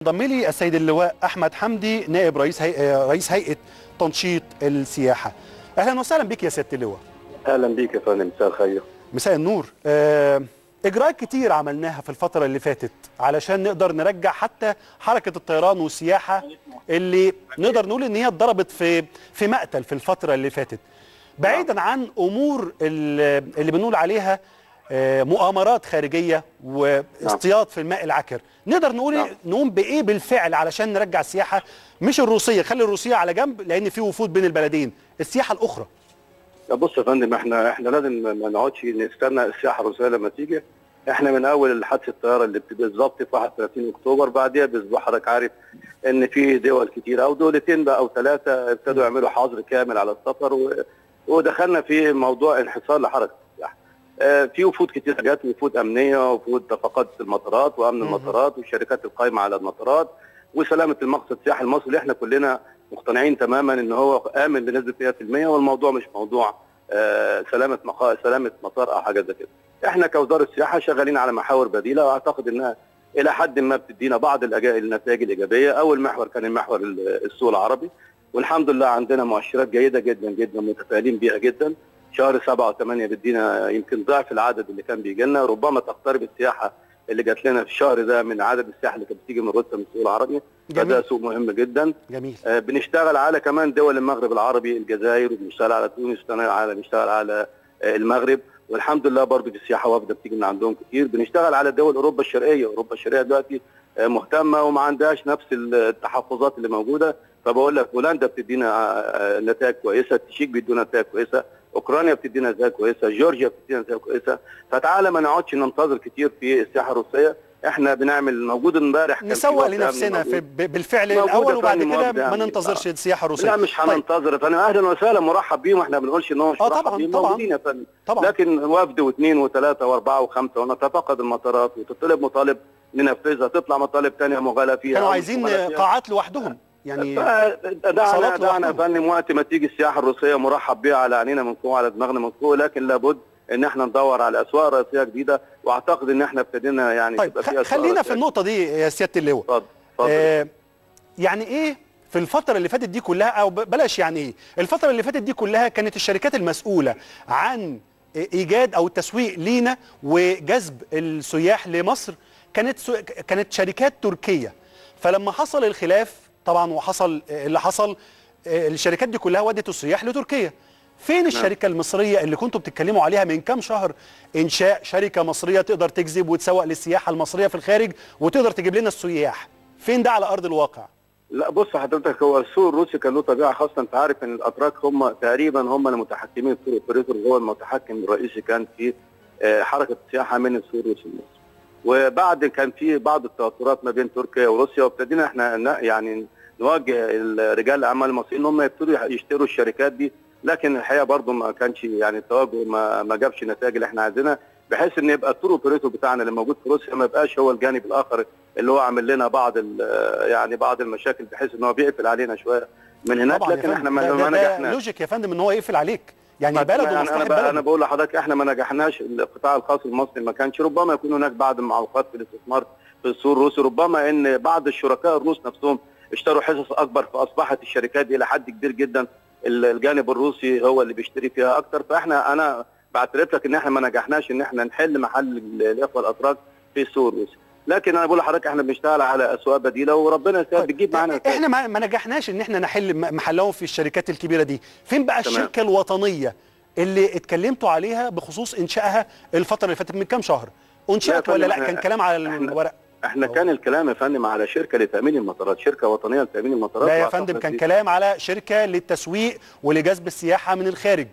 ضم لي السيد اللواء احمد حمدي نائب رئيس هي... رئيس هيئه تنشيط السياحه اهلا وسهلا بك يا سياده اللواء اهلا بيك يا فندم مساء الخير مساء النور آه، اجراءات كتير عملناها في الفتره اللي فاتت علشان نقدر نرجع حتى حركه الطيران والسياحه اللي نقدر نقول ان هي اتضربت في في مقتل في الفتره اللي فاتت بعيدا عن امور ال- اللي بنقول عليها آه، مؤامرات خارجيه واصطياد في الماء العكر نقدر نقول نعم. نقوم بايه بالفعل علشان نرجع السياحه مش الروسيه خلي الروسيه على جنب لان في وفود بين البلدين السياحه الاخرى لا بص يا فندم احنا احنا لازم ما نقعدش نستنى السياحه الروسيه لما تيجي احنا من اول حادثه الطياره اللي بت- بالظبط في 31 اكتوبر بعديها باسبوع حضرتك عارف ان في دول كتير او دولتين بقى او ثلاثه ابتدوا يعملوا حظر كامل على السفر و... ودخلنا في موضوع انحصار لحركه السياحه. اه في وفود كتير جت وفود امنيه وفود اتفاقات المطارات وامن مهم. المطارات والشركات القائمه على المطارات وسلامه المقصد السياحي المصري اللي احنا كلنا مقتنعين تماما ان هو امن بنسبه 100% والموضوع مش موضوع آه، سلامه مقا... سلامه مطار او حاجه زي كده. احنا كوزاره سياحه شغالين على محاور بديله واعتقد انها الى حد ما بتدينا بعض الأجا- النتائج الايجابيه، اول محور كان المحور ال- السوق العربي والحمد لله عندنا مؤشرات جيده جدا جدا متفائلين بيها جدا. شهر سبعة وثمانية بيدينا يمكن ضعف العدد اللي كان بيجي لنا ربما تقترب السياحه اللي جات لنا في الشهر ده من عدد السياحه اللي كانت بتيجي من روسيا من السوق العربي فده جميل سوق مهم جدا جميل آه، بنشتغل على كمان دول المغرب العربي الجزائر وبنشتغل على تونس بنشتغل على بنشتغل على آه، المغرب والحمد لله برضه في السياحه وافده بتيجي من عندهم كتير بنشتغل على دول اوروبا الشرقيه اوروبا الشرقيه دلوقتي آه، مهتمه وما عندهاش نفس التحفظات اللي موجوده فبقول لك هولندا بتدينا آه، آه، نتائج كويسه التشيك بيدونا نتائج كويسه اوكرانيا بتدينا نتائج كويسه جورجيا بتدينا نتائج كويسه فتعالى ما نقعدش ننتظر كتير في السياحه الروسيه احنا بنعمل موجود امبارح كان في نسوق وفد أمني لنفسنا موجود. في ب- بالفعل موجودة الاول وبعد فعلا كده موجودة ما يعني. ننتظرش السياحه الروسيه لا مش طيب. هننتظر فانا اهلا وسهلا مرحب بيهم احنا ما بنقولش ان هو مش آه مرحب طبعاً، بيهم طبعاً. موجودين يا فندم طبعا لكن وفد واثنين وثلاثه واربعه وخمسه ونتفقد المطارات وتطلب مطالب ننفذها تطلع مطالب ثانيه مغالى فيها كانوا أو مش عايزين مغالى فيها. قاعات لوحدهم يعني دعنا صالات دعنا يا لوحدهم. فندم وقت ما تيجي السياحه الروسيه مرحب بيها على عينينا من فوق على دماغنا من فوق لكن لابد ان احنا ندور على اسواق رئيسيه جديده واعتقد ان احنا ابتدينا يعني طيب تبقى خ- فيها أسواق خلينا في رئيسية. النقطه دي يا سياده اللواء اتفضل اتفضل آه يعني ايه في الفترة اللي فاتت دي كلها او ب- بلاش يعني ايه الفترة اللي فاتت دي كلها كانت الشركات المسؤولة عن ايجاد او التسويق لينا وجذب السياح لمصر كانت سو... كانت شركات تركية فلما حصل الخلاف طبعا وحصل اللي حصل آه، الشركات دي كلها ودت السياح لتركيا فين الشركة المصرية اللي كنتوا بتتكلموا عليها من كام شهر إنشاء شركة مصرية تقدر تجذب وتسوق للسياحة المصرية في الخارج وتقدر تجيب لنا السياح فين ده على أرض الواقع لا بص حضرتك هو السوق الروسي كان له طبيعه خاصه انت عارف ان الاتراك هم تقريبا هم المتحكمين التور اوبريتور هو المتحكم الرئيسي كان في آه، حركه السياحه من السوق الروسي لمصر. وبعد كان في بعض التوترات ما بين تركيا وروسيا وابتدينا احنا ن- يعني نوجه رجال الاعمال المصريين ان هم يبتدوا يشتروا الشركات دي لكن الحقيقه برضه ما كانش يعني التوجه ما, ما جابش النتائج اللي احنا عايزينها بحيث ان يبقى التور اوبريتور بتاعنا اللي موجود في روسيا ما يبقاش هو الجانب الاخر اللي هو عامل لنا بعض ال- يعني بعض المشاكل بحيث ان هو بيقفل علينا شويه من هناك طبعا يا لكن فندم. احنا ده, ما, ده, ما ده نجحناش لوجيك يا فندم ان هو يقفل عليك يعني ما- بلده يعني ومصلحة انا بقى انا بلده بقول لحضرتك احنا ما نجحناش القطاع الخاص المصري ما كانش ربما يكون هناك بعض المعوقات في الاستثمار في السوق الروسي ربما ان بعض الشركاء الروس نفسهم اشتروا حصص اكبر فاصبحت الشركات دي الى حد كبير جدا ال- الجانب الروسي هو اللي بيشتري فيها اكتر فاحنا انا بعترف لك ان احنا ما نجحناش ان احنا نحل محل ال- الاخوه الاتراك في السوق الروسي لكن انا بقول لحضرتك احنا بنشتغل على اسواق بديله وربنا يسهل طيب، بتجيب معانا نتائج. احنا ما ما نجحناش ان احنا نحل م- محلهم في الشركات الكبيرة دي فين بقى تمام. الشركة الوطنيه اللي اتكلمتوا عليها بخصوص انشائها الفترة اللي فاتت من كام شهر انشأت لا يا ولا فندم، لا كان إحنا- كلام على إحنا- الورق احنا كان الكلام يا فندم على شركه لتامين المطارات شركه وطنيه لتامين المطارات لا يا وأعتقد فندم كان دي- كلام على شركة للتسويق ولجذب السياحة من الخارج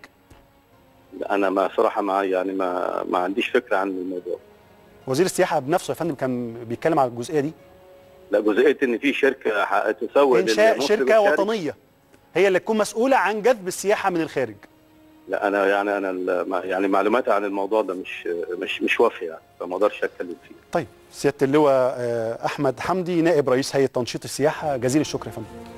انا ما صراحه ما يعني ما ما عنديش فكره عن الموضوع وزير السياحة بنفسه يا فندم كان بيتكلم على الجزئية دي لا جزئيه ان في شركه ح- تسوق انشاء للمصري شركة بالخارج. وطنية هي اللي تكون مسؤولة عن جذب السياحة من الخارج لا انا يعني انا ال- ما- يعني معلوماتي عن الموضوع ده مش مش مش وافيه يعني فما اقدرش اتكلم فيه طيب سيادة اللواء آه، أحمد حمدي نائب رئيس هيئة تنشيط السياحة جزيل الشكر يا فندم